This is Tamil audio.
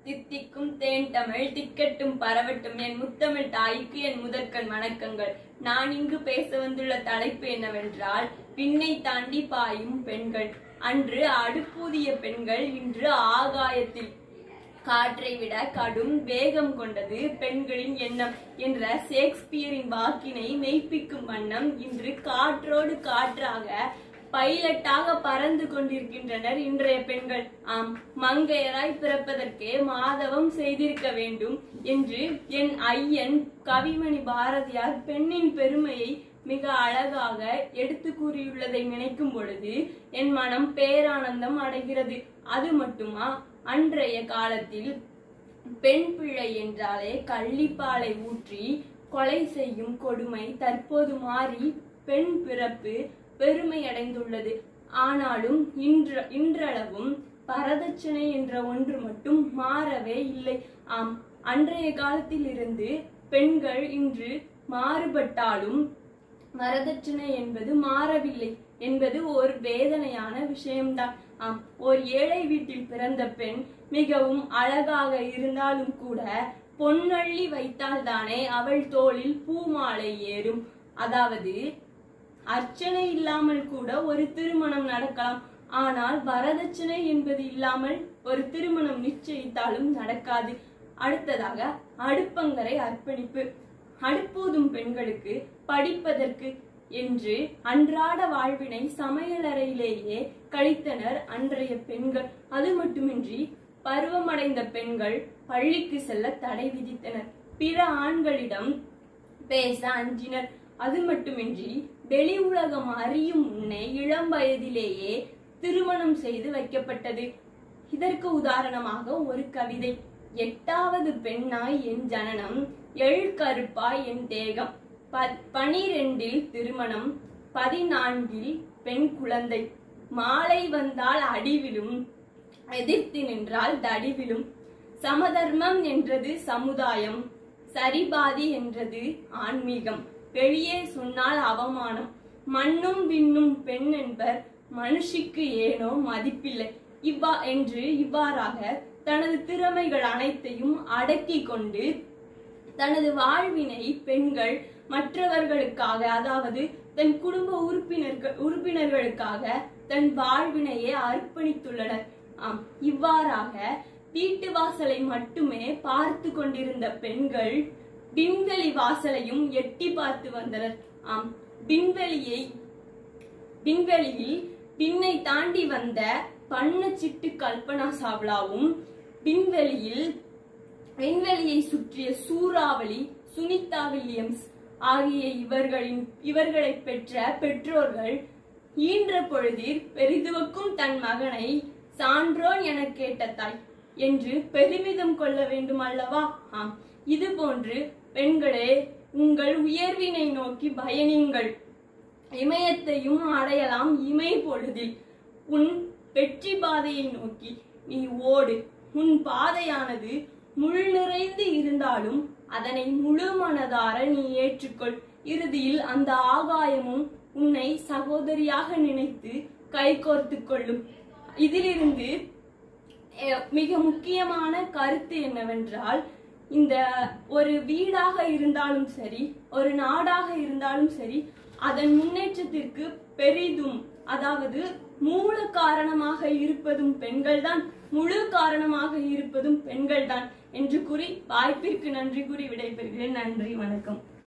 தித்திக்கும் தேன் தமிழ் திக்கட்டும் பரவட்டும் என் முத்தமிழ் தாய்க்கு என் முதற்கண் வணக்கங்கள் நான் இங்கு பேச வந்துள்ள தலைப்பு என்னவென்றால் விண்ணை தாண்டி பாயும் பெண்கள் அன்று அடுப்பூதிய பெண்கள் இன்று ஆகாயத்தில் காற்றை விட கடும் வேகம் கொண்டது பெண்களின் எண்ணம் என்ற ஷேக்ஸ்பியரின் வாக்கினை மெய்ப்பிக்கும் வண்ணம் இன்று காற்றோடு காற்றாக பைலட்டாக பறந்து கொண்டிருக்கின்றனர் இன்றைய பெண்கள் ஆம் மங்கையராய் பிறப்பதற்கே மாதவம் செய்திருக்க வேண்டும் என்று என் ஐயன் கவிமணி பாரதியார் பெண்ணின் பெருமையை மிக அழகாக எடுத்து கூறியுள்ளதை நினைக்கும் பொழுது என் மனம் பேரானந்தம் அடைகிறது அது மட்டுமா அன்றைய காலத்தில் பெண் பிள்ளை என்றாலே கள்ளிப்பாலை ஊற்றி கொலை செய்யும் கொடுமை தற்போது மாறி பெண் பிறப்பு பெருமை அடைந்துள்ளது ஆனாலும் இன்ற இன்றளவும் வரதட்சணை என்ற ஒன்று மட்டும் மாறவே இல்லை ஆம் அன்றைய காலத்தில் இருந்து பெண்கள் இன்று மாறுபட்டாலும் வரதட்சணை என்பது மாறவில்லை என்பது ஒரு வேதனையான விஷயம்தான் ஆம் ஒரு ஏழை வீட்டில் பிறந்த பெண் மிகவும் அழகாக இருந்தாலும் கூட பொன்னள்ளி வைத்தால்தானே அவள் தோளில் பூமாலை ஏறும் அதாவது அர்ச்சனை இல்லாமல் கூட ஒரு திருமணம் நடக்கலாம் ஆனால் வரதட்சணை என்பது இல்லாமல் ஒரு திருமணம் நிச்சயித்தாலும் நடக்காது அடுத்ததாக அடுப்பங்கரை அர்ப்பணிப்பு அடுப்பூதும் பெண்களுக்கு படிப்பதற்கு என்று அன்றாட வாழ்வினை சமையலறையிலேயே கழித்தனர் அன்றைய பெண்கள் அது மட்டுமின்றி பருவமடைந்த பெண்கள் பள்ளிக்கு செல்ல தடை விதித்தனர் பிற ஆண்களிடம் பேச அஞ்சினர் அது மட்டுமின்றி வெளி உலகம் அறியும் முன்னே இளம் வயதிலேயே திருமணம் செய்து வைக்கப்பட்டது இதற்கு உதாரணமாக ஒரு கவிதை எட்டாவது பெண்ணாய் என் ஜனனம் எள் கருப்பாய் என் தேகம் ப- பனிரெண்டில் திருமணம் பதினான்கில் பெண் குழந்தை மாலை வந்தால் அடிவிலும் எதிர்த்து நின்றால் தடிவிலும் சமதர்மம் என்றது சமுதாயம் சரிபாதி என்றது ஆன்மீகம் வெளியே சொன்னால் அவமானம் மண்ணும் விண்ணும் பெண் என்பர் மனுஷிக்கு ஏனோ மதிப்பில்லை இவ்வா என்று இவ்வாறாக தனது திறமைகள் அனைத்தையும் அடக்கி கொண்டு தனது வாழ்வினை பெண்கள் மற்றவர்களுக்காக அதாவது தன் குடும்ப உறுப்பினர்கள் உறுப்பினர்களுக்காக தன் வாழ்வினையே அர்ப்பணித்துள்ளனர் ஆம் இவ்வாறாக வீட்டு வாசலை மட்டுமே பார்த்து கொண்டிருந்த பெண்கள் விண்வெளி வாசலையும் எட்டி பார்த்து வந்தனர் ஆம் விண்வெளியை விண்வெளியில் விண்ணை தாண்டி வந்த பண்ணச்சிட்டு கல்பனா சாவ்லாவும் விண்வெளியில் விண்வெளியை சுற்றிய சூறாவளி சுனிதா வில்லியம்ஸ் ஆகிய இவர்களின் இவர்களை பெற்ற பெற்றோர்கள் ஈன்ற பொழுதில் பெரிதுவக்கும் தன் மகனை சான்றோன் என கேட்ட தாய் என்று பெருமிதம் கொள்ள வேண்டும் அல்லவா ஆம் இது போன்று பெண்களே உங்கள் உயர்வினை நோக்கி பயணியுங்கள் இமயத்தையும் அடையலாம் இமை பொழுதில் உன் வெற்றி பாதையை நோக்கி நீ ஓடு உன் பாதையானது முள் நிறைந்து இருந்தாலும் அதனை முழு மனதார நீ ஏற்றுக்கொள் இறுதியில் அந்த ஆகாயமும் உன்னை சகோதரியாக நினைத்து கைகோர்த்து கொள்ளும் இதிலிருந்து அஹ், மிக முக்கியமான கருத்து என்னவென்றால் இந்த ஒரு வீடாக இருந்தாலும் சரி ஒரு நாடாக இருந்தாலும் சரி அதன் முன்னேற்றத்திற்கு பெரிதும் அதாவது மூல காரணமாக இருப்பதும் பெண்கள்தான் முழு காரணமாக இருப்பதும் பெண்கள்தான் என்று கூறி வாய்ப்பிற்கு நன்றி கூறி விடைபெறுகிறேன் நன்றி வணக்கம்